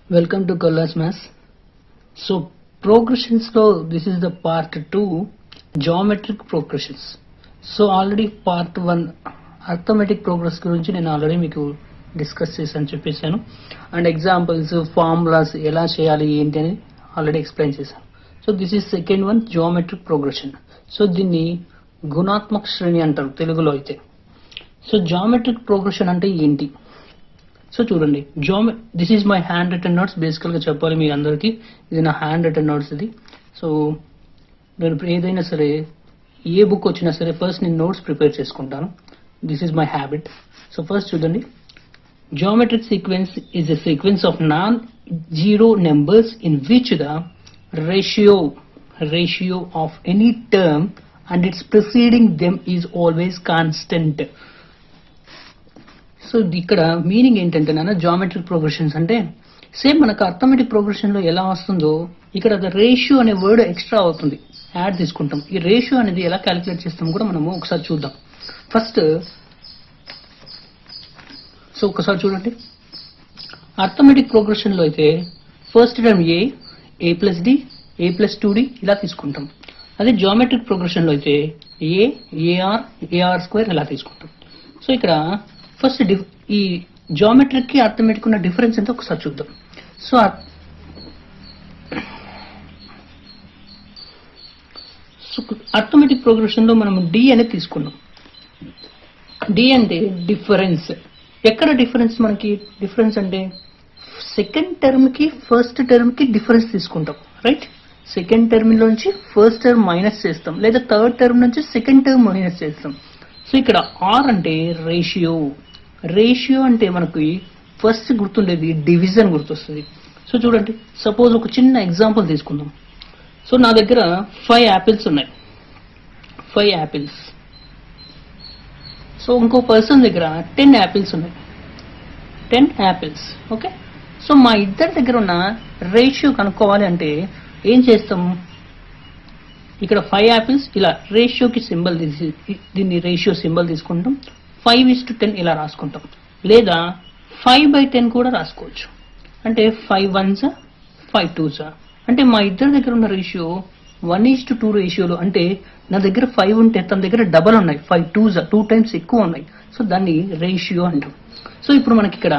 Welcome to Colors Maths. So progressions లో this is the part two geometric progressions so already part one arithmetic progress గురించి నేను already మీకు discuss చేశాను చెప్పేశాను and examples formulas ఎలా చేయాలి ఏంటి అని ఆల్రెడీ ఎక్స్ప్లెయిన్ చేశాను so this is second one geometric progression so దీన్ని గుణాత్మక శ్రేణి అంటారు తెలుగులో అయితే సో జామెట్రిక్ ప్రోగ్రెషన్ అంటే ఏంటి సో చూడండి జామె this is my hand written notes బేసికల్ గా చెప్పాలి మీ అందరికీ ఇది నా హ్యాండ్ రిటర్న్ నోట్స్ ఇది సో నేను ఇప్పుడు ఏదైనా సరే ఏ బుక్ వచ్చినా సరే ఫస్ట్ నేను నోట్స్ ప్రిపేర్ చేసుకుంటాను this is my habit so first చూడండి geometric sequence is a sequence of non zero numbers in which the ratio ratio of any term and its preceding them is always constant so ఇక్కడ meaning ఏంటంటే నాన్న geometric progressions అంటే same మనకు arithmetic progression లో ఎలా వస్తుందో ఇక్కడ ratio అనే వర్డ్ ఎక్స్ట్రా అవుతుంది యాడ్ తీసుకుంటాం ఈ రేషియో అనేది ఎలా క్యాలిక్యులేట్ చేస్తాం కూడా మనము ఒకసారి చూద్దాం ఫస్ట్ సో ఒకసారి చూడండి అర్థమెటిక్ ప్రోగ్రెషన్ లో అయితే first term A A plus D A plus two D ఇలా తీసుకుంటాం అదే జామెట్రిక్ ప్రోగ్రెషన్ లో అయితే ఏ ఏఆర్ ఏఆర్ స్క్వేర్ ఇలా తీసుకుంటాం సో ఇక్కడ ఫస్ట్ ఈ జామెట్రిక్ కి అర్థమెటిక్ ఉన్న డిఫరెన్స్ ఎంతో ఒకసారి చూద్దాం సో అర్థమెటిక్ ప్రోగ్రెషన్ లో మనం డి అనేది తీసుకున్నాం డి అంటే డిఫరెన్స్ ఎక్కడ డిఫరెన్స్ మనకి డిఫరెన్స్ అంటే సెకండ్ టర్మ్ కి ఫస్ట్ టర్మ్ కి డిఫరెన్స్ తీసుకుంటాం రైట్ సెకండ్ టర్మ్ నుంచి ఫస్ట్ టర్మ్ మైనస్ చేస్తాం లేదా థర్డ్ టర్మ్ నుంచి సెకండ్ టర్మ్ మైనస్ చేస్తాం సో ఇక్కడ ఆర్ అంటే రేషియో రేషియో అంటే మనకి ఫస్ట్ గుర్తుండేది డివిజన్ గుర్తొస్తుంది సో చూడండి సపోజ్ ఒక చిన్న ఎగ్జాంపుల్ తీసుకుందాం సో నా దగ్గర ఫైవ్ యాపిల్స్ ఉన్నాయి ఫైవ్ యాపిల్స్ సో ఇంకో పర్సన్ దగ్గర టెన్ యాపిల్స్ ఉన్నాయి టెన్ యాపిల్స్ ఓకే సో మా ఇద్దరి దగ్గర ఉన్న రేషియో కనుక్కోవాలి అంటే ఏం చేస్తాం ఇక్కడ ఫైవ్ యాపిల్స్ ఇలా రేషియోకి సింబల్ తీసి దీన్ని రేషియో సింబల్ తీసుకుంటాం ఫైవ్ ఇస్ టు టెన్ ఇలా రాసుకుంటాం లేదా ఫైవ్ బై టెన్ కూడా రాసుకోవచ్చు అంటే ఫైవ్ వన్స్ ఫైవ్ టూస్ అంటే మా ఇద్దరి దగ్గర ఉన్న ratio one is to two రేషియోలో అంటే నా దగ్గర ఫైవ్ ఉంటే తన దగ్గర డబల్ ఉన్నాయి ఫైవ్ టూస్ టూ టైమ్స్ ఎక్కువ ఉన్నాయి సో దాన్ని రేషియో అంటాం సో ఇప్పుడు మనకి ఇక్కడ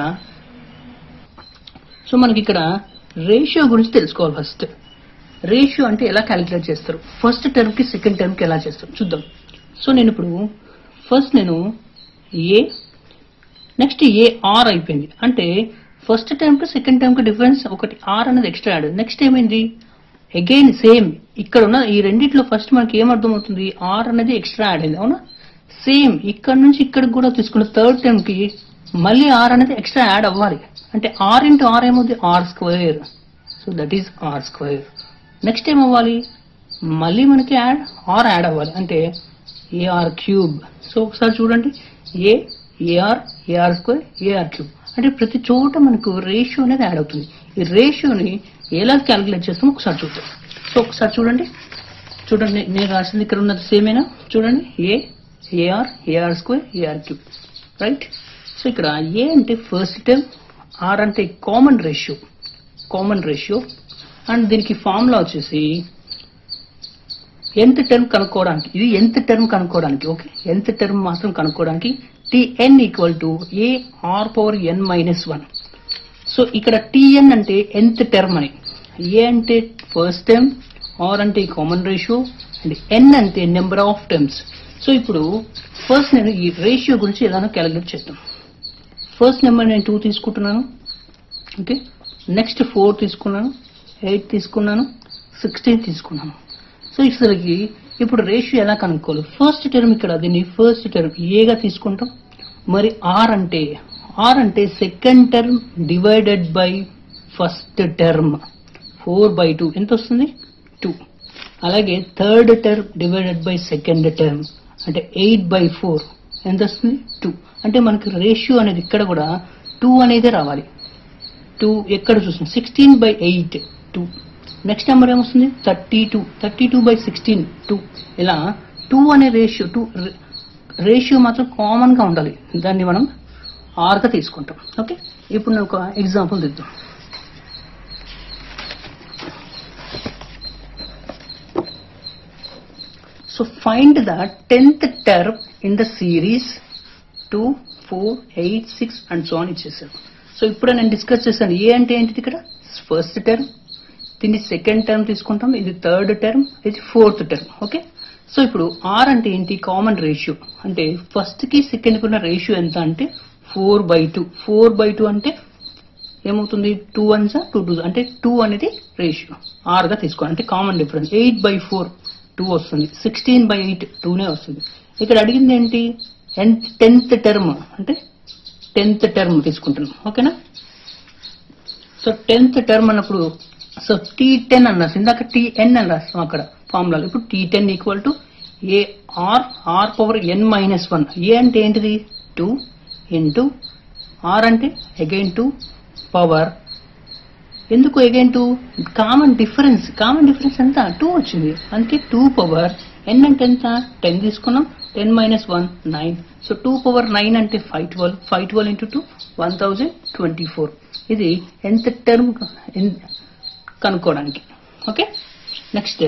సో మనకి ఇక్కడ రేషియో గురించి తెలుసుకోవాలి ఫస్ట్ రేషియో అంటే ఎలా క్యాలిక్యులేట్ చేస్తారు ఫస్ట్ టర్మ్ కి సెకండ్ టర్మ్ కి ఎలా చేస్తారు చూద్దాం సో నేను ఇప్పుడు ఫస్ట్ నేను ఏ నెక్స్ట్ ఏ ఆర్ అయిపోయింది అంటే ఫస్ట్ టర్మ్ కి సెకండ్ టర్మ్ కి డిఫరెన్స్ ఒకటి ఆర్ అనేది ఎక్స్ట్రా యాడ్ నెక్స్ట్ ఏమైంది అగైన్ సేమ్ ఇక్కడ ఉన్న ఈ రెండిట్లో ఫస్ట్ మనకి ఏమర్థం అవుతుంది ఆర్ అనేది ఎక్స్ట్రా యాడ్ అయింది అవునా సేమ్ ఇక్కడ నుంచి ఇక్కడికి కూడా తీసుకున్న థర్డ్ టర్మ్ కి మళ్ళీ ఆర్ అనేది ఎక్స్ట్రా యాడ్ అవ్వాలి అంటే ఆర్ ఇంటూ ఆర్ ఏమవుతుంది R square so that is R square next ఏం అవ్వాలి మళ్ళీ మనకి యాడ్ ఆర్ యాడ్ అవ్వాలి అంటే ఏఆర్ క్యూబ్ సో ఒకసారి చూడండి A AR AR square AR cube అంటే ప్రతి చోట మనకు రేషియో అనేది యాడ్ అవుతుంది ఈ రేషియోని ఎలా క్యాలిక్యులేట్ చేస్తామో ఒకసారి చూద్దాం సో ఒకసారి చూడండి చూడండి నేను రాసింది ఇక్కడ ఉన్నది సేమేనా చూడండి A AR AR square AR cube right so ఇక్కడ ఏ అంటే ఫస్ట్ టర్మ్ ఆర్ అంటే common ratio common ratio and దీనికి ఫార్ములా వచ్చేసి ఎంత టర్మ్ కనుక్కోవడానికి ఇది ఎంత టర్మ్ కనుక్కోవడానికి ఓకే ఎంత టర్మ్ మాత్రం కనుక్కోవడానికి TN equal to A R power N minus one so ఇక్కడ టిఎన్ అంటే ఎంత టర్మ్ అని ఏ అంటే ఫస్ట్ టర్మ్ ఆర్ అంటే కామన్ రేషియో అండ్ ఎన్ అంటే నెంబర్ ఆఫ్ టర్మ్స్ సో ఇప్పుడు ఫస్ట్ నేను ఈ రేషియో గురించి ఏదైనా క్యాలిక్యులేట్ చేద్దాం ఫస్ట్ నెంబర్ నేను టూ తీసుకుంటున్నాను ఓకే నెక్స్ట్ ఫోర్ తీసుకున్నాను ఎయిట్ తీసుకున్నాను సిక్స్టీన్ తీసుకున్నాను సో ఇసరికి ఇప్పుడు రేషియో ఎలా కనుక్కోవాలి ఫస్ట్ టర్మ్ ఇక్కడ దీన్ని ఫస్ట్ టర్మ్ ఏగా తీసుకుంటాం మరి ఆర్ అంటే ఆర్ అంటే second term divided by first term four by two ఎంత వస్తుంది టూ అలాగే third term divided by second term అంటే ఎయిట్ బై ఫోర్ ఎంత వస్తుంది టూ అంటే మనకి రేషియో అనేది ఇక్కడ కూడా టూ అనేది రావాలి టూ ఎక్కడ చూస్తుంది sixteen by eight two next number ఏమొస్తుంది thirty two thirty two by sixteen two ఇలా టూ అనే రేషియో టూ రేషియో మాత్రం కామన్ గా ఉండాలి దాన్ని మనం ఆర్గా తీసుకుంటాం ఓకే ఇప్పుడు నేను ఒక ఎగ్జాంపుల్ దిద్దాం so find the tenth term in the series two four eight six and so అని ఇచ్చేసాను సో ఇప్పుడు నేను డిస్కస్ చేశాను ఏ అంటే ఏంటిది ఇక్కడ ఫస్ట్ టర్మ్ దీన్ని సెకండ్ టర్మ్ తీసుకుంటాం ఇది థర్డ్ టర్మ్ ఇది ఫోర్త్ టర్మ్ ఓకే సో ఇప్పుడు ఆర్ అంటే ఏంటి కామన్ రేషియో అంటే ఫస్ట్ కి సెకండ్ కి ఉన్న రేషియో ఎంత అంటే four by two four by two అంటే ఏమవుతుంది టూ వన్స్ టూ టూ అంటే టూ అనేది రేషియో ఆర్ గా తీసుకోవాలి అంటే common difference eight by four two వస్తుంది సిక్స్టీన్ బై ఎయిట్ టూనే వస్తుంది ఇక్కడ అడిగింది ఏంటి టెన్త్ టర్మ్ అంటే టెన్త్ టర్మ్ తీసుకుంటున్నాం ఓకేనా సో టెన్త్ టర్మ్ అన్నప్పుడు సో టీ టెన్ అన్నారు ఇందాక టీఎన్ అని రాస్తాం అక్కడ ఫార్ములాలో ఇప్పుడు T ten equal to A R R power N minus one A అంటే ఏంటిది టూ ఇంటూ ఆర్ అంటే అగైన్ టూ పవర్ ఎందుకు again two common difference common difference ఎంత టూ వచ్చింది అందుకే టూ పవర్ ఎన్ అంటే ఎంత టెన్ తీసుకున్నాం ten minus one nine so two power nine అంటే five twelve five twelve into two one thousand twenty four ఇది ఎంత టర్మ్ కనుక్కోవడానికి ఓకే నెక్స్ట్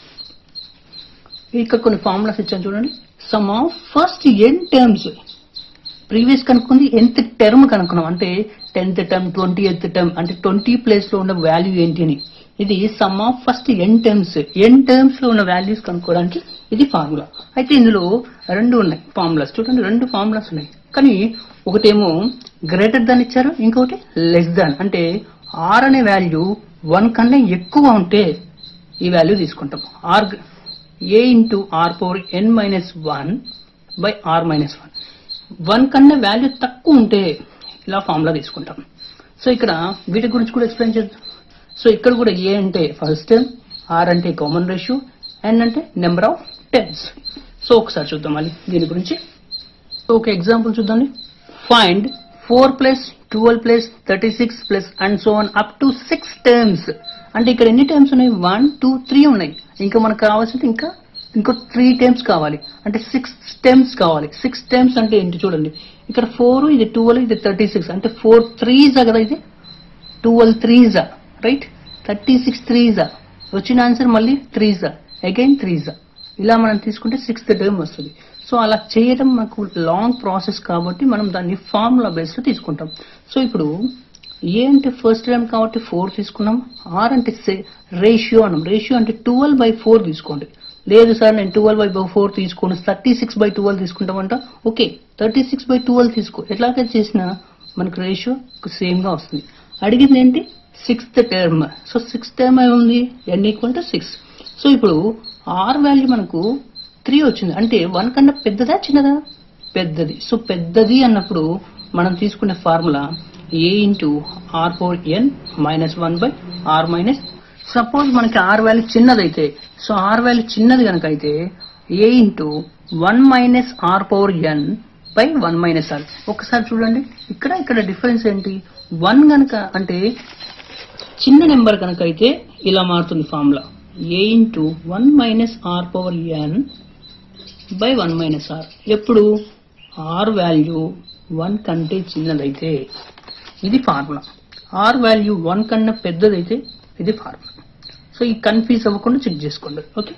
ఇక్కడ కొన్ని ఫార్ములాస్ ఇచ్చాను చూడండి sum of first N terms previous కనుక్కుంది ఎంత టర్మ్ కనుక్కున్నాం అంటే tenth term twenty eighth term అంటే ట్వంటీ ప్లేస్ లో ఉన్న వాల్యూ ఏంటి అని ఇది sum of first N terms N terms లో ఉన్న వాల్యూస్ కనుక్కోవడానికి ఇది ఫార్ములా అయితే ఇందులో రెండు ఉన్నాయి ఫార్ములాస్ చూడండి రెండు ఫార్ములాస్ ఉన్నాయి కానీ ఒకటేమో గ్రేటర్ దాన్ ఇచ్చారు ఇంకొకటి లెస్ దాన్ అంటే ఆర్ అనే వాల్యూ వన్ కన్నా ఎక్కువ ఉంటే ఈ వాల్యూ తీసుకుంటాం R A into R power N minus one by R minus one one కన్నా వాల్యూ తక్కువ ఉంటే ఇలా ఫార్ములా తీసుకుంటాం సో ఇక్కడ వీటి గురించి కూడా ఎక్స్ప్లెయిన్ చేద్దాం సో ఇక్కడ కూడా ఏ అంటే ఫస్ట్ టర్మ్ ఆర్ అంటే కామన్ రేషియో ఎన్ అంటే నెంబర్ ఆఫ్ టెన్స్ సో ఒకసారి చూద్దాం మళ్ళీ దీని గురించి సో ఒక ఎగ్జాంపుల్ చూద్దాండి find four plus twelve plus thirty six plus and so on up to six terms అంటే ఇక్కడ ఎన్ని టర్మ్స్ ఉన్నాయి వన్ టూ త్రీ ఉన్నాయి ఇంకా మనకు కావాల్సింది ఇంకా ఇంకో త్రీ టైమ్స్ కావాలి అంటే సిక్స్ టైమ్స్ కావాలి సిక్స్ టైమ్స్ అంటే ఏంటి చూడండి ఇక్కడ ఫోర్ ఇది ట్వెల్వ్ ఇది థర్టీ సిక్స్ అంటే ఫోర్ త్రీజా కదా ఇది ట్వెల్వ్ త్రీజా రైట్ థర్టీ సిక్స్ త్రీజా వచ్చిన ఆన్సర్ మళ్ళీ త్రీజా అగైన్ త్రీజా ఇలా మనం తీసుకుంటే సిక్స్త్ టర్మ్ వస్తుంది సో అలా చేయడం మనకు లాంగ్ ప్రాసెస్ కాబట్టి మనం దాన్ని ఫార్ములా బేస్లో తీసుకుంటాం సో ఇప్పుడు ఏ అంటే ఫస్ట్ టర్మ్ కాబట్టి ఫోర్ తీసుకున్నాం ఆర్ అంటే రేషియో అన్నాం రేషియో అంటే ట్వెల్వ్ బై ఫోర్ తీసుకోండి లేదు సార్ నేను ట్వెల్వ్ బై ఫోర్ తీసుకోను థర్టీ సిక్స్ బై ట్వెల్వ్ తీసుకుంటామంట okay thirty six by twelve తీసుకో ఎట్లాగే చేసినా మనకు రేషియో సేమ్ గా వస్తుంది అడిగింది ఏంటి sixth term so sixth term ఏముంది N equal to six so ఇప్పుడు ఆర్ వాల్యూ మనకు త్రీ వచ్చింది అంటే వన్ కన్నా పెద్దదా చిన్నదా పెద్దది సో పెద్దది అన్నప్పుడు మనం తీసుకునే formula A into R four N minus one by R minus suppose మనకి ఆర్ వాల్యూ చిన్నదైతే సో ఆర్ వాల్యూ చిన్నది కనుక అయితే A into one minus R power N by one minus R ఒకసారి చూడండి ఇక్కడ ఇక్కడ డిఫరెన్స్ ఏంటి వన్ కనుక అంటే చిన్న నెంబర్ కనుక అయితే ఇలా మారుతుంది formula A into one minus R power N by one minus R ఎప్పుడు ఆర్ వాల్యూ వన్ కంటే చిన్నదైతే ఇది ఫార్ములా ఆర్ వాల్యూ వన్ కన్నా పెద్దదైతే ఇది ఫార్ములా సో ఈ కన్ఫ్యూజ్ అవ్వకుండా చెక్ చేసుకోండి ఓకే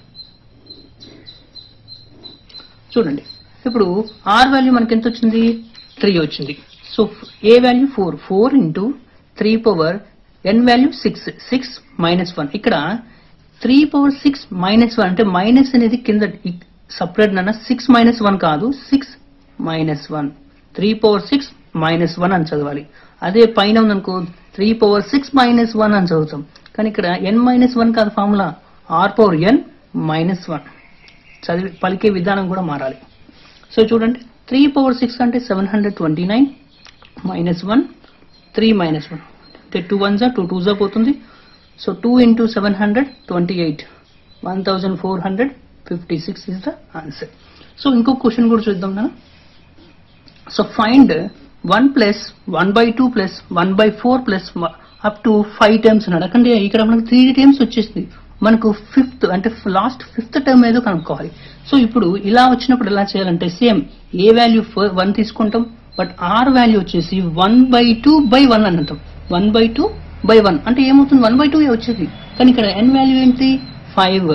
చూడండి ఇప్పుడు ఆర్ వాల్యూ మనకి ఎంత వచ్చింది త్రీ వచ్చింది so A value four four into three power N value six six minus one ఇక్కడ three power six minus one అంటే మైనస్ అనేది కింద సపరేట్ నాన్న సిక్స్ మైనస్ వన్ కాదు six minus one three power six minus one అని చదవాలి అదే పైన ఉందనుకో three power six minus one అని చదువుతాం కానీ ఇక్కడ ఎన్ మైనస్ వన్ కాదు formula R power N minus one చదివి పలికే విధానం కూడా మారాలి సో చూడండి త్రీ పవర్ సిక్స్ అంటే seven hundred twenty nine minus one three minus one అంటే టూ వన్ జా టూ టూ జా పోతుంది so two into seven hundred twenty eight one thousand four hundred fifty six is the answer so ఇంకొక question కూడా చూద్దాం మనం so find one plus one by two plus one by four plus up to five times అన్నాడు అక్కడ ఇక్కడ మనకు three times వచ్చేసింది మనకు ఫిఫ్త్ అంటే లాస్ట్ ఫిఫ్త్ టర్మ్ ఏదో కనుక్కోవాలి సో ఇప్పుడు ఇలా వచ్చినప్పుడు ఎలా చేయాలంటే సేమ్ ఏ వాల్యూ వన్ తీసుకుంటాం బట్ ఆర్ వాల్యూ వచ్చేసి one by two by one అని అంటాం one by two by one అంటే ఏమవుతుంది వన్ బై టూ వచ్చేది కానీ ఇక్కడ ఎన్ వాల్యూ ఏంటి ఫైవ్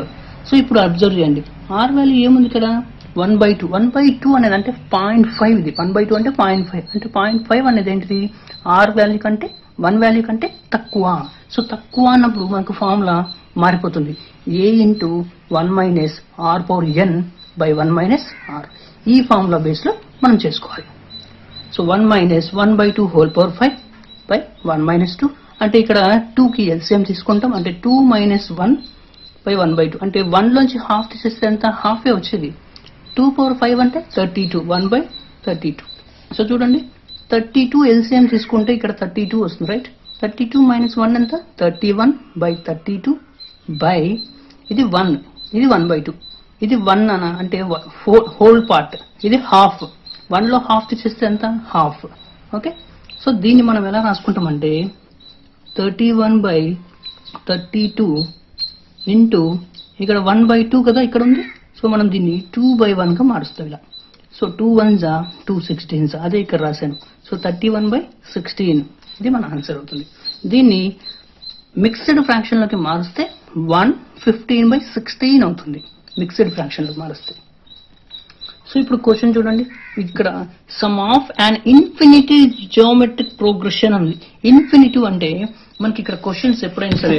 సో ఇప్పుడు అబ్జర్వ్ చేయండి ఆర్ వాల్యూ ఏముంది ఇక్కడ one by two one by two అనేది అంటే పాయింట్ ఫైవ్ ఇది వన్ బై టూ అంటే పాయింట్ ఫైవ్ అంటే పాయింట్ ఫైవ్ అనేది ఏంటిది ఆర్ వాల్యూ కంటే వన్ వాల్యూ కంటే తక్కువ సో తక్కువ అన్నప్పుడు మనకు ఫార్ములా మారిపోతుంది A into one minus R power N by one minus R ఈ ఫార్ములా బేస్లో మనం చేసుకోవాలి so one minus one by two whole power five by one minus two అంటే ఇక్కడ టూకి ఎల్సిఎం తీసుకుంటాం అంటే two minus one by one by two అంటే వన్ లోంచి హాఫ్ తీసేస్తే ఎంత హాఫే వచ్చేది టూ పవర్ ఫైవ్ అంటే thirty two one by thirty two so చూడండి థర్టీ టూ ఎల్సిఎం తీసుకుంటే ఇక్కడ థర్టీ టూ వస్తుంది right thirty two minus one ఎంత thirty one by thirty two by ఇది వన్ ఇది వన్ బై టూ ఇది వన్ అన అంటే హోల్ పార్ట్ ఇది హాఫ్ వన్ లో హాఫ్ తీసేస్తే ఎంత హాఫ్ ఓకే సో దీన్ని మనం ఎలా రాసుకుంటామంటే thirty one by thirty two into ఇక్కడ వన్ బై టూ కదా ఇక్కడ ఉంది సో మనం దీన్ని టూ బై వన్ గా మారుస్తాం ఇలా సో టూ వన్ జా టూ సిక్స్టీన్స్ అదే ఇక్కడ రాశాను so thirty one by sixteen ఇది మన ఆన్సర్ అవుతుంది దీన్ని మిక్స్డ్ ఫ్రాక్షన్ లోకి మారుస్తే వన్ ఫిఫ్టీన్ బై సిక్స్టీన్ అవుతుంది మిక్స్డ్ ఫ్రాక్షన్ లోకి మారుస్తే సో ఇప్పుడు క్వశ్చన్ చూడండి ఇక్కడ sum of and infinity geometric progression ఉంది ఇన్ఫినిటివ్ అంటే మనకి ఇక్కడ క్వశ్చన్స్ ఎప్పుడైనా సరే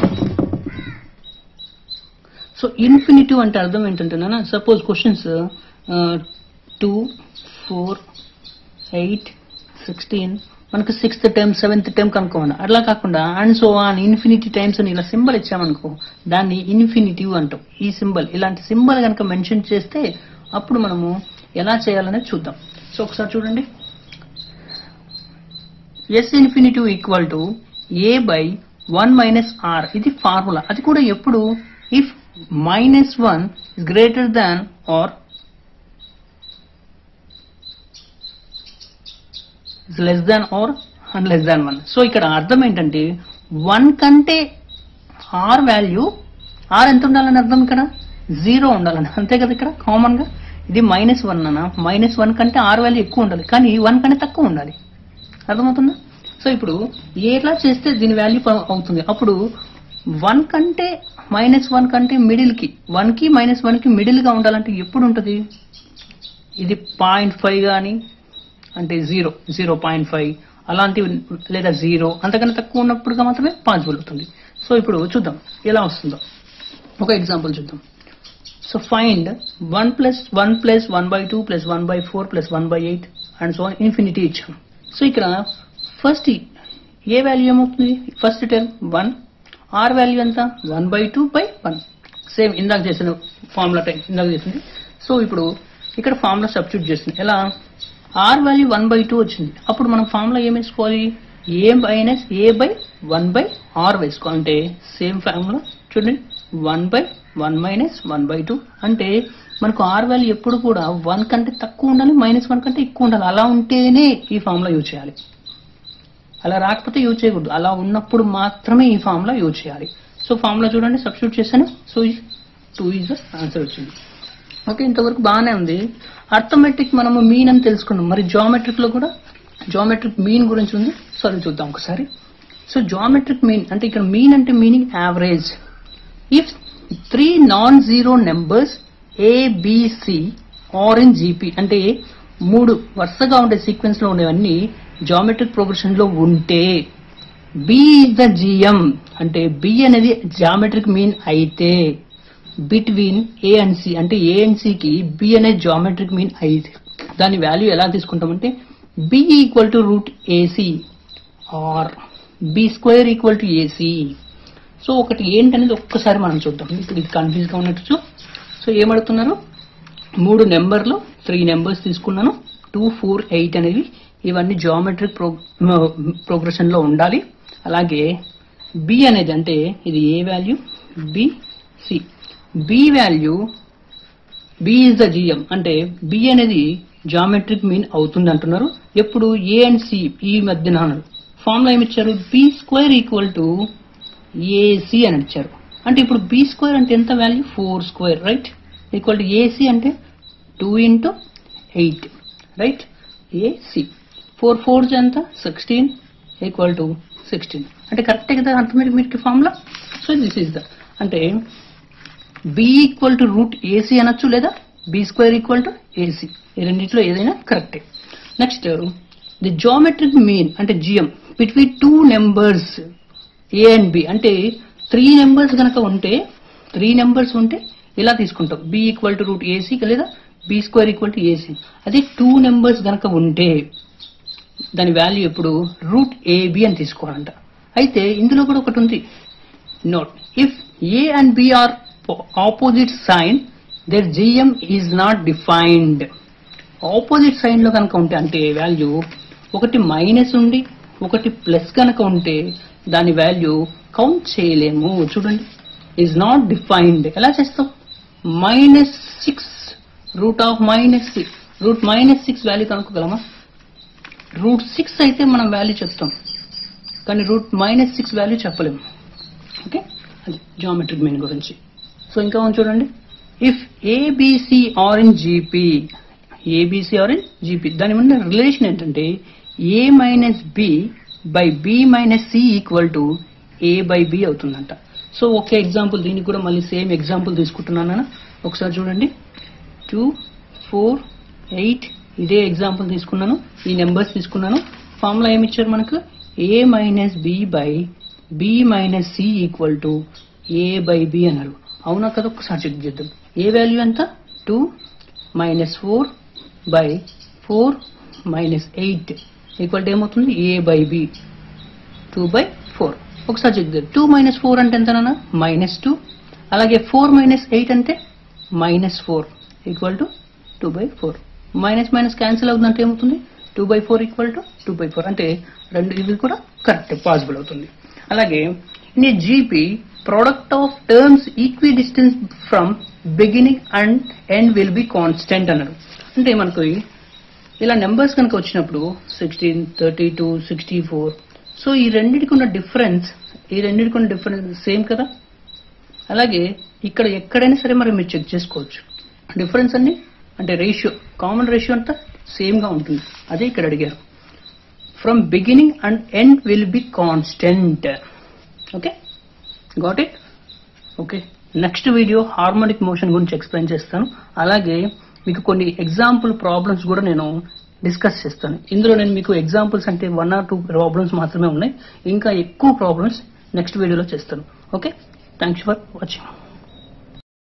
సో ఇన్ఫినిటివ్ అంటే అర్థం ఏంటంటే suppose questions two four eight sixteen మనకు సిక్స్త్ టైం సెవెంత్ టైం కనుక్కోమన్నా అట్లా కాకుండా and so on infinity times అని ఇలా సింబల్ ఇచ్చామనుకో దాన్ని ఇన్ఫినిటివ్ అంటాం ఈ సింబల్ ఇలాంటి సింబల్ కనుక మెన్షన్ చేస్తే అప్పుడు మనము ఎలా చేయాలనేది చూద్దాం సో ఒకసారి చూడండి S infinitive equal to A by one minus R ఇది ఫార్ములా అది కూడా ఎప్పుడు if minus one is greater than R less than R and less than one so ఇక్కడ అర్థం ఏంటంటే వన్ కంటే ఆర్ వాల్యూ ఆర్ ఎంత ఉండాలని అర్థం ఇక్కడ జీరో ఉండాలని అంతే కదా ఇక్కడ కామన్ గా ఇది మైనస్ వన్ అన్న మైనస్ వన్ కంటే ఆర్ వాల్యూ ఎక్కువ ఉండాలి కానీ వన్ కంటే తక్కువ ఉండాలి అర్థమవుతుందా సో ఇప్పుడు ఎలా చేస్తే దీని వాల్యూ అవుతుంది అప్పుడు వన్ కంటే మైనస్ వన్ కంటే మిడిల్ కి వన్ కి మైనస్ వన్ కి మిడిల్ గా ఉండాలంటే ఎప్పుడు ఉంటుంది ఇది పాయింట్ ఫైవ్ కానీ అంటే జీరో జీరో పాయింట్ ఫైవ్ అలాంటివి లేదా జీరో అంతకన్నా తక్కువ ఉన్నప్పుడుగా మాత్రమే పాసిబుల్ అవుతుంది సో ఇప్పుడు చూద్దాం ఎలా వస్తుందో ఒక ఎగ్జాంపుల్ చూద్దాం so find one plus one plus one by two plus one by four plus one by eight and so infinity ఇచ్చాం సో ఇక్కడ ఫస్ట్ ఏ వాల్యూ ఏమవుతుంది first term one R value ఎంత one by two by one same ఇందాక చేసిన formula type ఇందాక చేసింది so ఇప్పుడు ఇక్కడ ఫార్ములా సబ్స్టిట్యూట్ చేస్తుంది ఎలా R value one by two వచ్చింది అప్పుడు మనం ఫార్ములా ఏం వేసుకోవాలి A minus A by one by R వేసుకోవాలి అంటే సేమ్ ఫార్ములా చూడండి one by one minus one by two అంటే మనకు ఆర్ వాల్యూ ఎప్పుడు కూడా వన్ కంటే తక్కువ ఉండాలి మైనస్ వన్ కంటే ఎక్కువ ఉండాలి అలా ఉంటేనే ఈ ఫార్ములా యూజ్ చేయాలి అలా రాకపోతే యూజ్ చేయకూడదు అలా ఉన్నప్పుడు మాత్రమే ఈ ఫార్ములా యూజ్ చేయాలి సో ఫార్ములా చూడండి సబ్స్టిట్యూట్ చేశాను సో టూ ఈజ్ ఆన్సర్ వచ్చింది ఓకే ఇంతవరకు బాగానే ఉంది అర్థమెట్రిక్ మనము మీన్ అని తెలుసుకున్నాం మరి జామెట్రిక్ లో కూడా జామెట్రిక్ మీన్ గురించి ఉంది సో అది చూద్దాం ఒకసారి సో జామెట్రిక్ మీన్ అంటే ఇక్కడ మీన్ అంటే meaning average if three non zero numbers ABC are in GP అంటే మూడు వరుసగా ఉండే సీక్వెన్స్ లో ఉండేవన్నీ జామెట్రిక్ ప్రోగ్రెషన్ లో ఉంటే బి ఇస్ ద జిఎం అంటే బి అనేది జామెట్రిక్ మీన్ అయితే బిట్వీన్ ఏ అండ్ సి అంటే ఏ అండ్ కి బి అనేది జామెట్రిక్ మీన్ అయితే దాని వాల్యూ ఎలా తీసుకుంటామంటే B equal to root AC or B square equal to AC so ఒకటి ఏంటనేది ఒక్కసారి మనం చూద్దాం ఇప్పుడు ఇది కన్ఫ్యూజ్ గా ఉన్నట్టు సో ఏమడుతున్నారు మూడు నెంబర్లు త్రీ నెంబర్స్ తీసుకున్నాను టూ ఫోర్ ఎయిట్ అనేవి ఇవన్నీ జామెట్రిక్ ప్రో ప్రోగ్రెషన్ లో ఉండాలి అలాగే బి అనేది అంటే ఇది A value B C B value B is the GM అంటే బి అనేది జామెట్రిక్ మీన్ అవుతుంది అంటున్నారు ఎప్పుడు ఏ అండ్ సి ఈ మధ్యన ఫార్ములా ఏమి ఇచ్చారు B square equal to AC అని ఇచ్చారు అంటే ఇప్పుడు బి స్క్వేర్ అంటే ఎంత value four square right equal to AC అంటే two into eight right AC four fours ఎంత సిక్స్టీన్ ఈక్వల్ టు సిక్స్టీన్ అంటే కరెక్టే కదా అర్థమైంది మీకు formula so this is the అంటే B equal to root AC అనొచ్చు లేదా B square equal to AC ఈ రెండింటిలో ఏదైనా కరెక్టే నెక్స్ట్ ది జామెట్రిక్ మీన్ అంటే GM between two numbers A and B అంటే త్రీ నెంబర్స్ కనుక ఉంటే త్రీ నెంబర్స్ ఉంటే ఇలా తీసుకుంటాం B equal to root AC లేదా B square equal to AC అదే టూ నెంబర్స్ కనుక ఉంటే దాని వాల్యూ ఎప్పుడు రూట్ ఏబి అని తీసుకోవాలంట అయితే ఇందులో కూడా ఒకటి ఉంది note if A and B are opposite sign then GM is not defined opposite sign లో కనుక ఉంటే అంటే వాల్యూ ఒకటి మైనస్ ఉండి ఒకటి ప్లస్ కనుక ఉంటే దాని వాల్యూ కౌంట్ చేయలేము చూడండి ఈజ్ నాట్ డిఫైన్డ్ ఎలా చేస్తాం minus six root of minus six root minus six value కనుక్కోగలమా రూట్ సిక్స్ అయితే మనం వాల్యూ చెప్తాం కానీ రూట్ మైనస్ సిక్స్ వాల్యూ చెప్పలేము ఓకే అది జామెట్రిక్ మీన్ గురించి సో ఇంకా ఉంది చూడండి if A B C are in GP A B C are in GP దాని ఉన్న రిలేషన్ ఏంటంటే A minus B by B minus C equal to A by B అవుతుందంట సో ఒకే ఎగ్జాంపుల్ దీనికి కూడా మళ్ళీ సేమ్ ఎగ్జాంపుల్ తీసుకుంటున్నాను నాన్న. ఒకసారి చూడండి టూ ఫోర్ ఎయిట్ ఇదే ఎగ్జాంపుల్ తీసుకున్నాను ఈ నెంబర్స్ తీసుకున్నాను ఫార్ములా ఏమి ఇచ్చారు మనకు A minus B by B minus C equal to A by B అన్నారు అవునా కదా ఒకసారి చెక్ చేద్దాం ఏ వాల్యూ ఎంత two minus four by four minus eight equal to ఏమవుతుంది A by B two by four ఒకసారి చెక్ చేద్దాం two minus four అంటే ఎంతనా మైనస్ టూ అలాగే ఫోర్ మైనస్ ఎయిట్ అంటే minus four equal to two by four minus minus cancel అవుతుందంటే ఏమవుతుంది two by four equal to two by four అంటే రెండు ఇది కూడా కరెక్ట్ పాసిబుల్ అవుతుంది అలాగే in A GP product of terms equidistance from beginning and end will be constant అన్నారు అంటే మనకు ఇలా నెంబర్స్ కనుక వచ్చినప్పుడు sixteen thirty two sixty four so ఈ రెండింటికి ఉన్న డిఫరెన్స్ ఈ రెండింటికి ఉన్న డిఫరెన్స్ సేమ్ కదా అలాగే ఇక్కడ ఎక్కడైనా సరే మరి మీరు చెక్ చేసుకోవచ్చు డిఫరెన్స్ అన్ని అంటే రేషియో కామన్ రేషియో అంతా సేమ్ గా ఉంటుంది అదే ఇక్కడ అడిగారు from beginning and end will be constant okay got it okay next video harmonic motion గురించి ఎక్స్ప్లెయిన్ చేస్తాను అలాగే మీకు కొన్ని ఎగ్జాంపుల్ ప్రాబ్లమ్స్ కూడా నేను డిస్కస్ చేస్తాను ఇందులో నేను మీకు ఎగ్జాంపుల్స్ అంటే వన్ ఆర్ టూ ప్రాబ్లమ్స్ మాత్రమే ఉన్నాయి ఇంకా ఎక్కువ ప్రాబ్లమ్స్ నెక్స్ట్ వీడియోలో చేస్తాను ఓకే థ్యాంక్స్ ఫర్ వాచింగ్